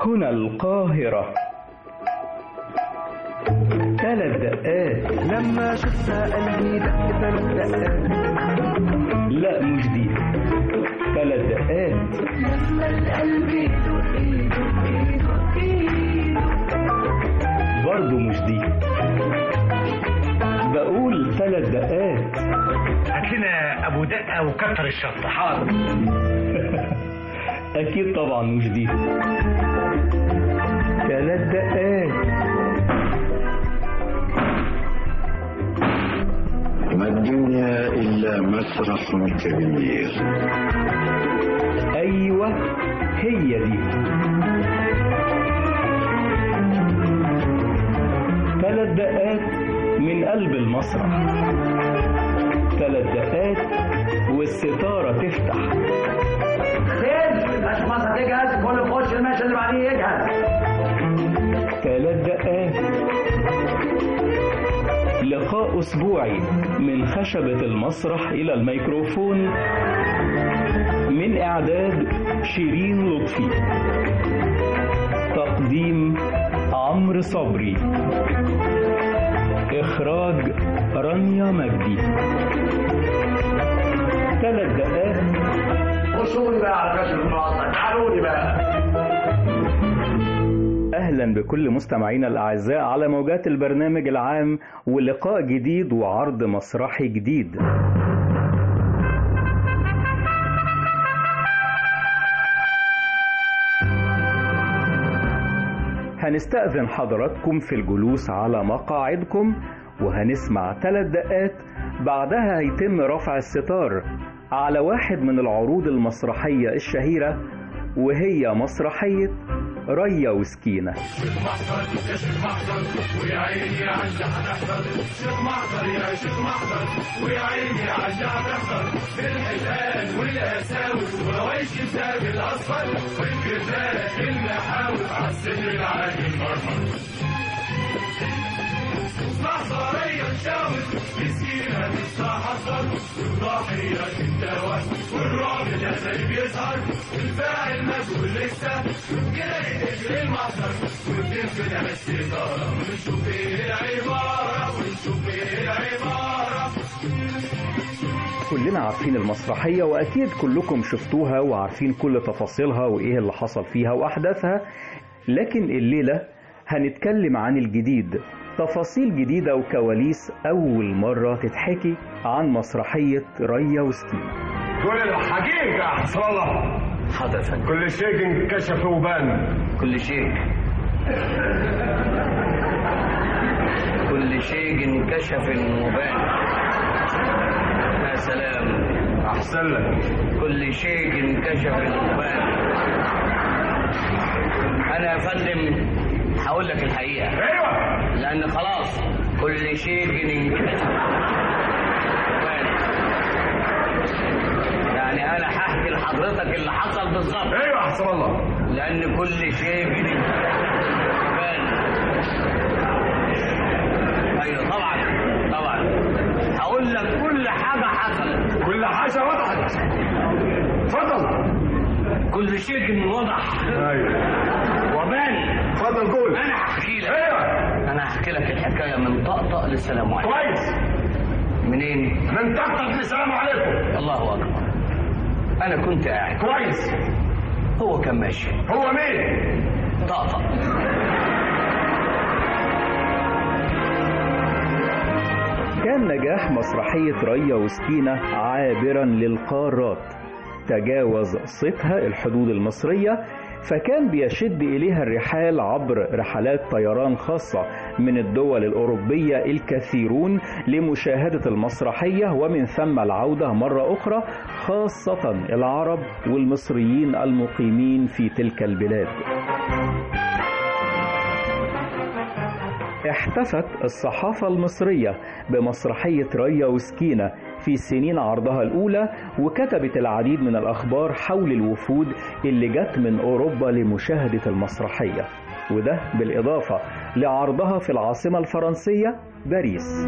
هنا القاهرة ثلاث دقات لما شفتها قلبي دق ثلاث دقات لا مش دي ثلاث دقات لما القلب يدق يدق يدق يدق برضو مش دي بقول ثلاث دقات هات لنا ابو دقه وكتر الشطه حاضر أكيد طبعا مش دي ثلاث دقات ما الدنيا إلا مسرح كبير أيوة هي دي ثلاث دقات من قلب المسرح ثلاث دقات والستارة تفتح خير الاشخاص هتجهز كل يخش الماشي اللي بعديه يجهز ثلاث دقات لقاء أسبوعي من خشبة المسرح إلى الميكروفون من إعداد شيرين لطفي تقديم عمرو صبري إخراج رانيا مجدي ثلاث دقات خشوا لي بقى على كشف المعصر تعالوا لي بقى أهلا بكل مستمعينا الأعزاء على موجات البرنامج العام ولقاء جديد وعرض مسرحي جديد هنستأذن حضراتكم في الجلوس على مقاعدكم وهنسمع ثلاث دقات بعدها هيتم رفع الستار على واحد من العروض المسرحية الشهيرة وهي مسرحية ريا وسكينة كلنا عارفين المسرحية وأكيد كلكم شفتوها وعارفين كل تفاصيلها وإيه اللي حصل فيها وأحداثها لكن الليلة هنتكلم عن الجديد تفاصيل جديدة وكواليس أول مرة تتحكي عن مسرحية ريا وسكينة كل الحقيقة يا حسن الله حاضر يا فندم كل شيء انكشف وبان كل شيء كل شيء انكشف وبان يا سلام أحسن لك كل شيء انكشف وبان انا يا فندم هقول لك الحقيقه أيوة لان خلاص كل شيء انكشف وبان يعني انا هحكي لحضرتك اللي حصل بالظبط أيوة يا حسن الله لأن كل شيء بان أيوة طبعا طبعا هقول لك كل حاجة حصلت كل حاجة وضحت اتفضل كل شيء وضح أيوة وبان اتفضل قول أنا هحكي لك أيوة أنا هحكي لك الحكاية من طقطق للسلام عليكم كويس منين؟ من طقطق السلام عليكم الله أكبر أنا كنت قاعد كويس هو كان ماشي هو مين؟ طقطق كان نجاح مسرحية ريا وسكينة عابرا للقارات تجاوز صيتها الحدود المصرية فكان بيشد إليها الرحال عبر رحلات طيران خاصة من الدول الأوروبية الكثيرون لمشاهدة المسرحية ومن ثم العودة مرة أخرى خاصة العرب والمصريين المقيمين في تلك البلاد احتفت الصحافة المصرية بمسرحية ريا وسكينة في سنين عرضها الأولى وكتبت العديد من الأخبار حول الوفود اللي جت من أوروبا لمشاهدة المسرحية وده بالإضافة لعرضها في العاصمة الفرنسية باريس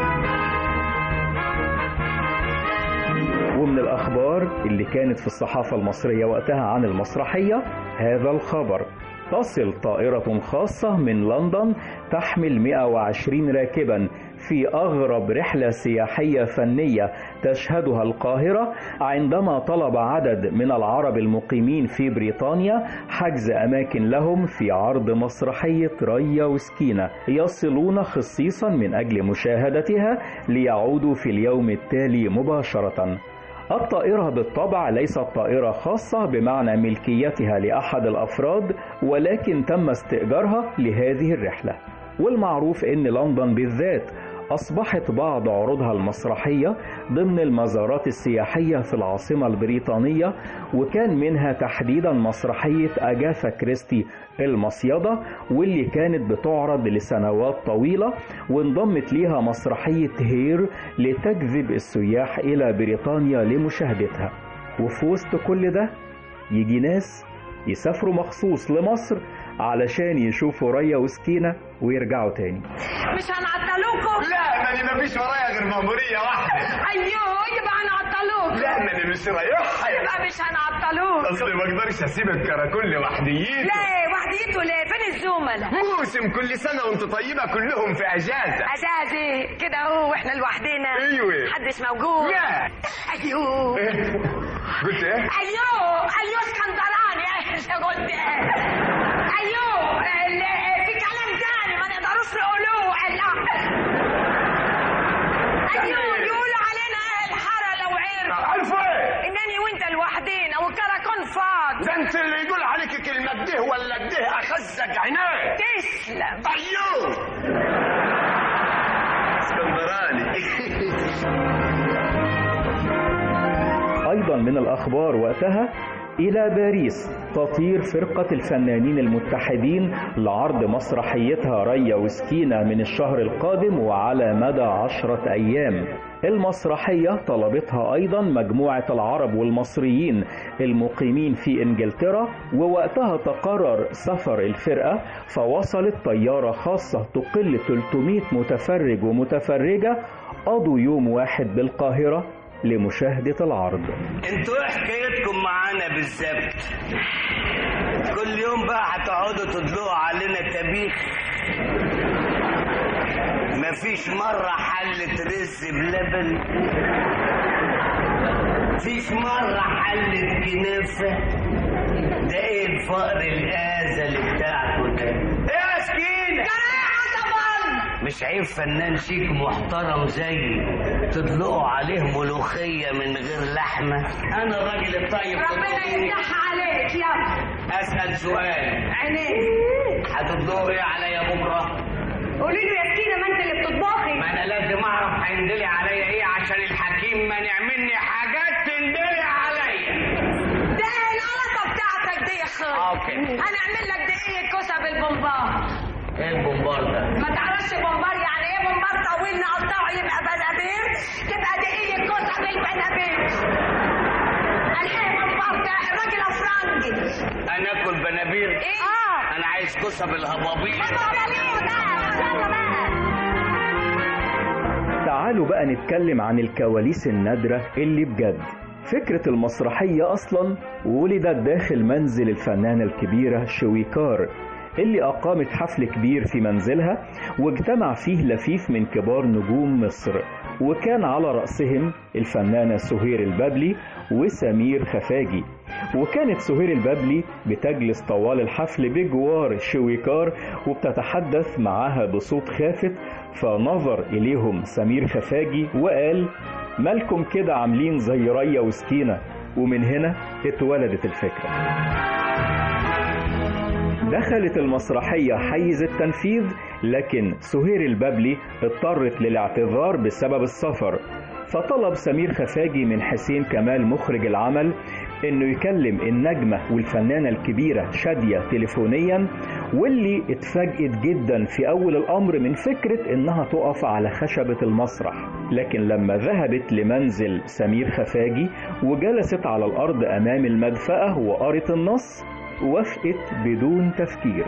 ومن الأخبار اللي كانت في الصحافة المصرية وقتها عن المسرحية هذا الخبر تصل طائرة خاصة من لندن تحمل 120 راكبا في أغرب رحلة سياحية فنية تشهدها القاهرة عندما طلب عدد من العرب المقيمين في بريطانيا حجز أماكن لهم في عرض مسرحية ريا وسكينة يصلون خصيصا من أجل مشاهدتها ليعودوا في اليوم التالي مباشرة الطائرة بالطبع ليست طائرة خاصة بمعنى ملكيتها لأحد الأفراد ولكن تم استئجارها لهذه الرحلة والمعروف أن لندن بالذات أصبحت بعض عروضها المسرحية ضمن المزارات السياحية في العاصمة البريطانية وكان منها تحديدا مسرحية أجاثا كريستي المصيدة واللي كانت بتعرض لسنوات طويلة وانضمت ليها مسرحية هير لتجذب السياح إلى بريطانيا لمشاهدتها وفي وسط كل ده يجي ناس يسافروا مخصوص لمصر علشان يشوفوا ريا وسكينة ويرجعوا تاني مش هنعطلوكم لا ما مفيش ورايا غير مأمورية واحدة ايوه يبقى هنعطلوك لا ما انا مش رايحها يبقى مش هنعطلوك اصل ما اقدرش اسيب الكراكون لوحديته ليه وحديته ليه فين الزملاء موسم كل سنة وانت طيبة كلهم في اجازة اساسي كده اهو واحنا لوحدنا ايوه محدش موجود لا ايوه قلت ايه؟ ايوه ايوه اسكندراني ايش قلت ايه ايوه ال- في كلام تاني ما نقدروش نقولوه لا ايوه بيقولوا علينا ايه الحاره لو عرف عارفه ايه؟ انني وانت لوحدينا والكراكون فاض ده انت اللي يقول عليك كلمة ده ولا ده اخزك عينيك تسلم ايوه اسكندراني أيضا من الأخبار وقتها إلى باريس تطير فرقة الفنانين المتحدين لعرض مسرحيتها ريا وسكينة من الشهر القادم وعلى مدى عشرة أيام المسرحية طلبتها أيضا مجموعة العرب والمصريين المقيمين في إنجلترا ووقتها تقرر سفر الفرقة فوصلت طيارة خاصة تقل 300 متفرج ومتفرجة قضوا يوم واحد بالقاهرة لمشاهدة العرض انتوا ايه حكايتكم معانا بالظبط كل يوم بقى هتقعدوا تدلقوا علينا تبيخ مفيش مرة حلة رز بلبن مفيش مرة حلة كنافة ده ايه الفقر الازلي بتاعكم ده ايه يا سكينة مش عيب فنان شيك محترم زيي تطلقوا عليه ملوخية من غير لحمة أنا الراجل الطيب ربنا تطلقوني. يفتحها عليك يلا أسأل سؤال عينيك هتطلقوا إيه عليا بكرة؟ قولي له يا سكينه ما انت اللي بتطبخي ما أنا لازم أعرف هيندلي عليا إيه عشان الحكيم منع مني حاجات تندلي عليا ده القلطه بتاعتك دي يا اخويا أوكي. هنعمل لك دقيقه كوسه بالبمبار إيه البومبار ده؟ ما تعرفش بمبار يعني ايه بمبار طويل نقطعه يبقى بنابير تبقى دقيقه كوسه بالبنابير قال ايه بمبار ده الراجل افرنجي أنا آكل بنابير ايه اه أنا عايز كوسة بالهبابيط يلا بقى يلا بقى تعالوا بقى نتكلم عن الكواليس النادرة اللي بجد فكرة المسرحية أصلا ولدت داخل منزل الفنانة الكبيرة شويكار اللي أقامت حفل كبير في منزلها واجتمع فيه لفيف من كبار نجوم مصر وكان على رأسهم الفنانة سهير البابلي وسمير خفاجي وكانت سهير البابلي بتجلس طوال الحفل بجوار شويكار وبتتحدث معها بصوت خافت فنظر إليهم سمير خفاجي وقال مالكم كده عاملين زي ريا وسكينة ومن هنا اتولدت الفكرة دخلت المسرحية حيز التنفيذ لكن سهير البابلي اضطرت للاعتذار بسبب السفر فطلب سمير خفاجي من حسين كمال مخرج العمل انه يكلم النجمة والفنانة الكبيرة شادية تليفونيا واللي اتفاجئت جدا في اول الامر من فكرة انها تقف على خشبة المسرح لكن لما ذهبت لمنزل سمير خفاجي وجلست على الارض امام المدفأة وقرت النص وافقت بدون تفكير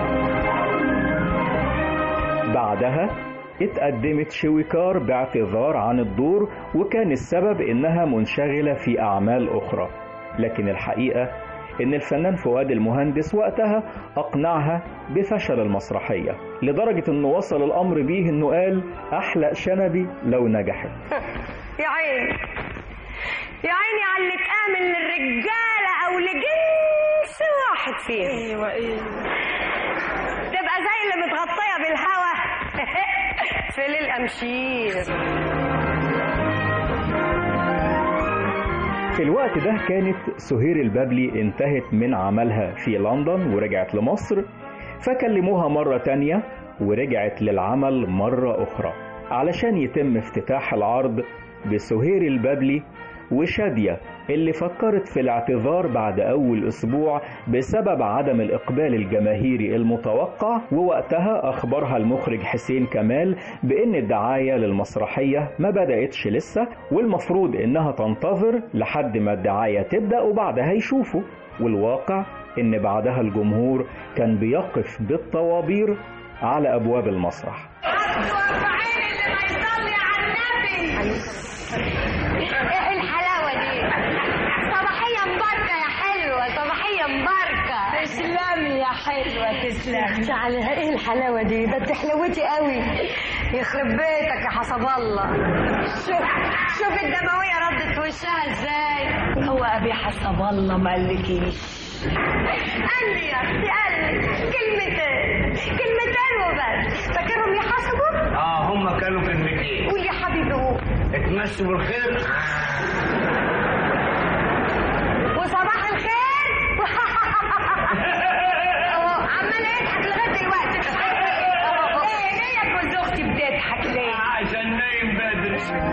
بعدها اتقدمت شويكار باعتذار عن الدور وكان السبب انها منشغلة في اعمال اخرى لكن الحقيقة إن الفنان فؤاد المهندس وقتها أقنعها بفشل المسرحية لدرجة إنه وصل الأمر بيه إنه قال أحلق شنبي لو نجحت يا عيني يا عيني على اللي تآمن للرجالة أو لجنس واحد فيهم ايوه ايوه تبقى زي اللي متغطية بالهوا في للأمشير في الوقت ده كانت سهير البابلي انتهت من عملها في لندن ورجعت لمصر فكلموها مرة تانية ورجعت للعمل مرة أخرى علشان يتم افتتاح العرض بسهير البابلي وشادية اللي فكرت في الاعتذار بعد أول أسبوع بسبب عدم الإقبال الجماهيري المتوقع ووقتها أخبرها المخرج حسين كمال بأن الدعاية للمسرحية ما بدأتش لسه والمفروض إنها تنتظر لحد ما الدعاية تبدأ وبعدها يشوفوا والواقع إن بعدها الجمهور كان بيقف بالطوابير على أبواب المسرح اللي ما يصلي على النبي ايه الحلاوة دي صباحية مباركة يا حلوة صباحية مباركة تسلمي يا حلوة تسلمي تعالى ايه الحلاوة دي ده انت حلوتي قوي يخرب بيتك يا حسب الله شوف شوف الدموية ردت وشها ازاي هو ابي حسب الله ما قالكيش قال لي يا اختي قال لي كلمتين كلمتين وبس فاكرهم يحاسبوا اه هم كانوا كلمتين قول يا حبيبي قول اتمشوا بالخير وصباح الخير أهو، عمال يضحك لغايه دلوقتي ايه ليه يا جوز اختي بتضحك ليه؟ عشان نايم بدري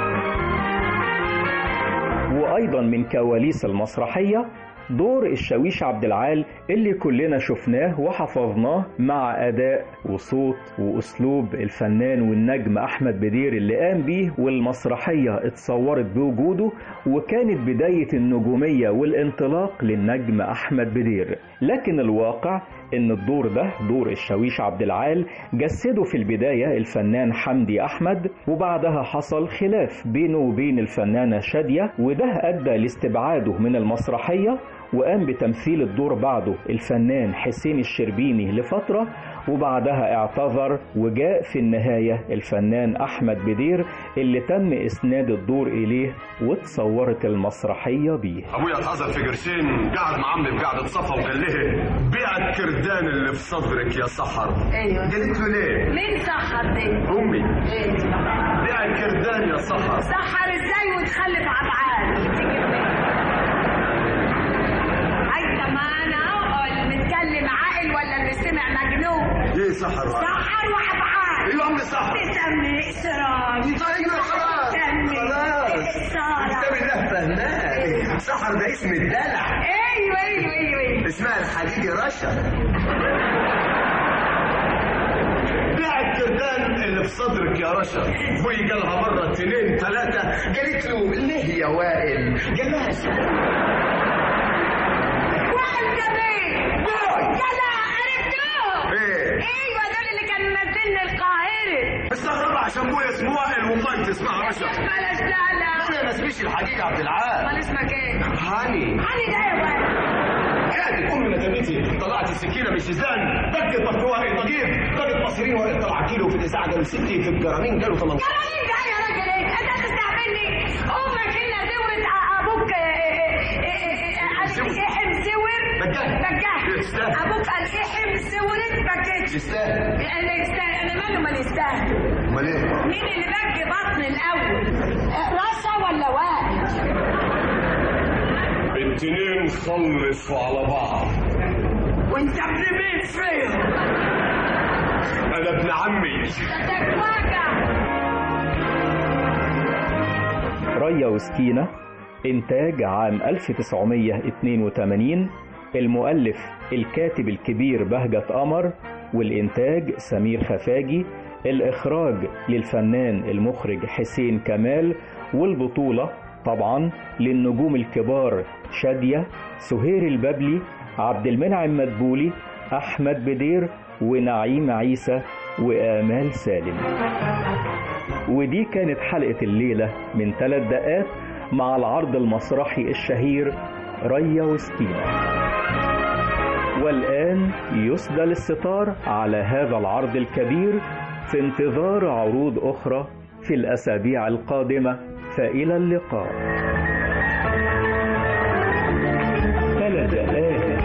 وأيضا من كواليس المسرحية دور الشاويش عبد العال اللي كلنا شفناه وحفظناه مع أداء وصوت وأسلوب الفنان والنجم أحمد بدير اللي قام بيه والمسرحية اتصورت بوجوده وكانت بداية النجومية والانطلاق للنجم أحمد بدير لكن الواقع ان الدور ده دور الشاويش عبد العال جسده في البداية الفنان حمدي أحمد وبعدها حصل خلاف بينه وبين الفنانة شادية وده أدى لاستبعاده من المسرحية وقام بتمثيل الدور بعده الفنان حسين الشربيني لفترة وبعدها اعتذر وجاء في النهاية الفنان أحمد بدير اللي تم إسناد الدور إليه واتصورت المسرحية بيه ابويا اتعذر في قرشين قعد مع عمي في قعده صفا وقال لها بيع الكردان اللي في صدرك يا سحر ايوه قالت له ليه؟ مين سحر دي؟ امي ايه بيع الكردان يا سحر سحر ازاي وتخلف عبعال؟ عايزة معانا اقعد نتكلم عاقل ولا اللي سمع مجنون؟ ايه سحر سحر وعبعال ايه يا عم سحر تسمي اسرار ايوه خلاص تسمي خلاص سارة ده فنان سحر ده اسم الدلع ايوه ايوه ايوه ايوه اسمها الحديدي رشا بيع الكردان اللي في صدرك يا رشا ابوي قالها مرة اتنين تلاتة قالت له ليه يا وائل قال لها وانت مين؟ يلا عرفتوه ايه ايوه دول اللي كانوا منزلني القاهرة مستغربة عشان ابويا اسمه وائل والله تسمع رشا بلاش لا لا ابويا ما اسميش الحديدي عبد العال امال اسمك ايه؟ هاني هاني ده يا ولد كانت امي ندمتي طلعت السكينه من الشيزان دقت مفتوحه طقيق دقت مصريين وقت طلع كيلو في الاذاعه قالوا ستي في الجرانين قالوا 18 كرامين ده يا راجل ايه؟ انت تستعملني امك هنا زورت ابوك احم زور بجاه. بجاه يستاهل. ابوك قال احم زورت بكيت يستاهل انا يستاهل انا ماله ما يستاهل امال ايه؟ مين اللي بج بطن الاول؟ رشا ولا وائل؟ الاتنين خلصوا على بعض وانت ابن مين فيهم؟ انا ابن عمي ده وجع ريا وسكينة إنتاج عام 1982 المؤلف الكاتب الكبير بهجة قمر والإنتاج سمير خفاجي الإخراج للفنان المخرج حسين كمال والبطولة طبعا للنجوم الكبار شادية سهير الببلي عبد المنعم مدبولي أحمد بدير ونعيم عيسى وآمال سالم ودي كانت حلقة الليلة من ثلاث دقات مع العرض المسرحي الشهير ريا وسكينة والآن يسدل الستار على هذا العرض الكبير في انتظار عروض أخرى في الأسابيع القادمة فإلى اللقاء ثلاث دقات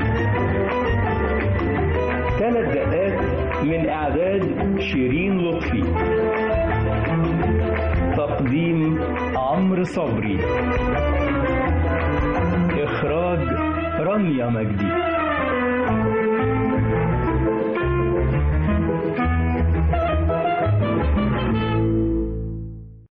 ثلاث دقات من إعداد شيرين لطفي تقديم عمرو صبري إخراج رانيا مجدي